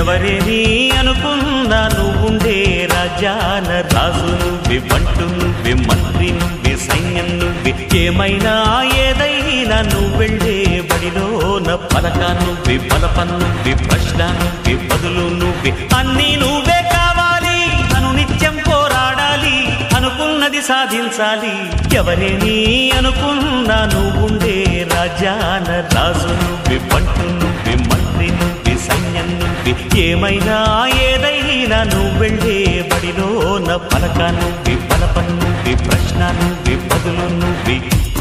ఎవరేని అనుకున్నా నువ్వుండే రాజాన రాజు నువ్వే బంటు నువ్వే మంత్రి నువ్వే సైన్యం నువ్వే ఏమైనా ఏదైనా నువ్వు వెళ్ళే బడిలోన పలక నువ్వే బలపన్ నువ్వే ప్రశ్న నువ్వే బదులు నువ్వే అన్నీ నువ్వే కావాలి అను నిత్యం పోరాడాలి అనుకున్నది సాధించాలి ఎవరేని అనుకున్నా నువ్వుండే రాజాన రాజు నువ్వే బంటు నువ్వే మంత్రి నువ్వే సైన్యం నువ్వే ఏమైనా ఏదైనా నువ్వు వెళ్ళే బడిలోన పలక నువ్వే బలపన్ నువ్వే ప్రశ్న నువ్వే బదులు నువ్వే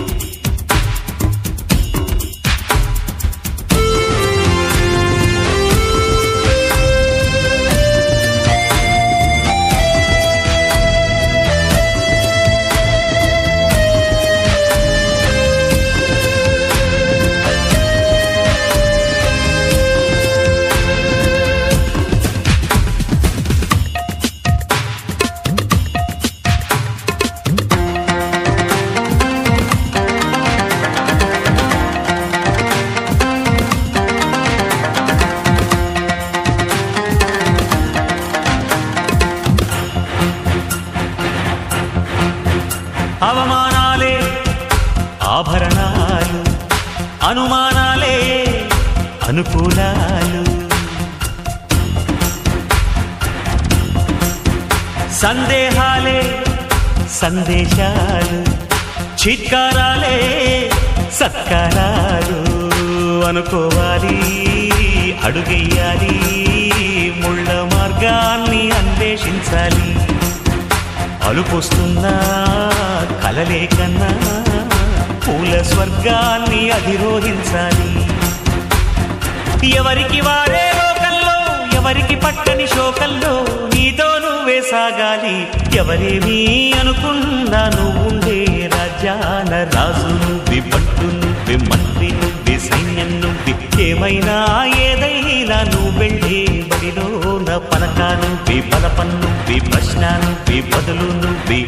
అవమానాలే ఆభరణాలు అనుమానాలే అనుకూలాలు సందేహాలే సందేశాలు చిత్కారాలే సత్కారాలు అనుకోవాలి అడుగెయ్యాలి ముళ్ళ మార్గాన్ని అన్వేషించాలి అలుపొస్తున్నా కలలే కన్నా పూల స్వర్గాన్ని అధిరోహించాలి ఎవరికి వారే లోకంలో ఎవరికి పట్టని శోకంలో నీతో నువ్వే సాగాలి ఎవరేమీ అనుకున్నా నువ్వుండే రాజ్యాన రాజు నువ్వే పట్టు నువ్వే మంత్రి నువ్వే సైన్యం నువ్వే ఏమైనా ఏదైనా నువ్వు వెళ్ళే బడిలో నా పలక నువ్వే బలపన్ నువ్వే ప్రశ్న నువ్వే బదులు నువ్వే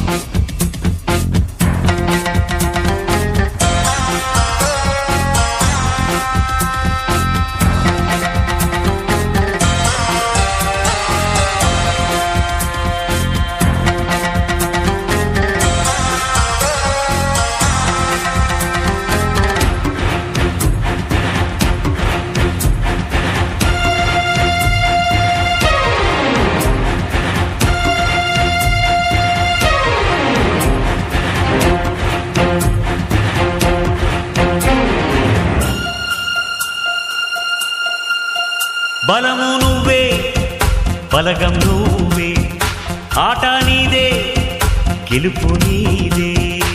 బలము నువ్వే బలగం నువ్వే ఆట నీదే గెలుపు నీదే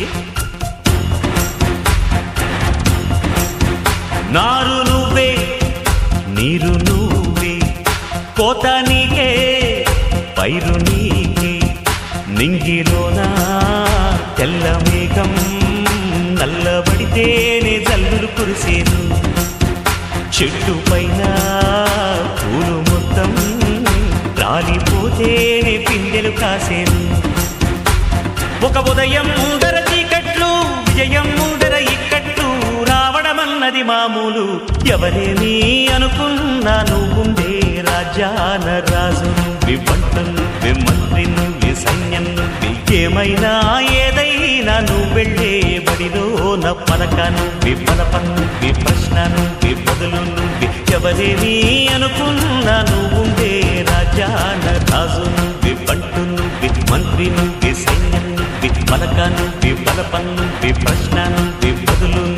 నారు నువ్వే నీరు నువ్వే కోత నీకే పైరు నీకే నింగిలోన తెల్ల మేఘం నల్లబడితేనే జల్లులు కురిసేను చెట్టు పైన పూలు మొత్తం రాలిపోతేనే పిందెలు కాసేను ఒక ఉదయం ముందర చీకట్లు విజయం ముందర ఇక్కట్లు రావడమన్నది మామూలు ఎవరేమీ అనుకున్నా నువ్వుండే రాజాన రాజు నువ్వే పంట నువ్వే మంత్రి నువ్వే సైన్యం నువ్వే ఏమైనా ఏదైనా నువ్వు వెళ్ళే బడిలో నా పలక నువ్వే బలపన్ నువ్వే ప్రశ్న నువ్వే బదులు నువ్వే ఎవరేమీ అనుకున్నా నువ్వుండే రాజాన రాజు నువ్వే పంటు నువ్వే మంత్రి నువ్వే సైన్యం నువ్వే పలక నువ్వే బలపన్ నువ్వే ప్రశ్న నువ్వే బదులు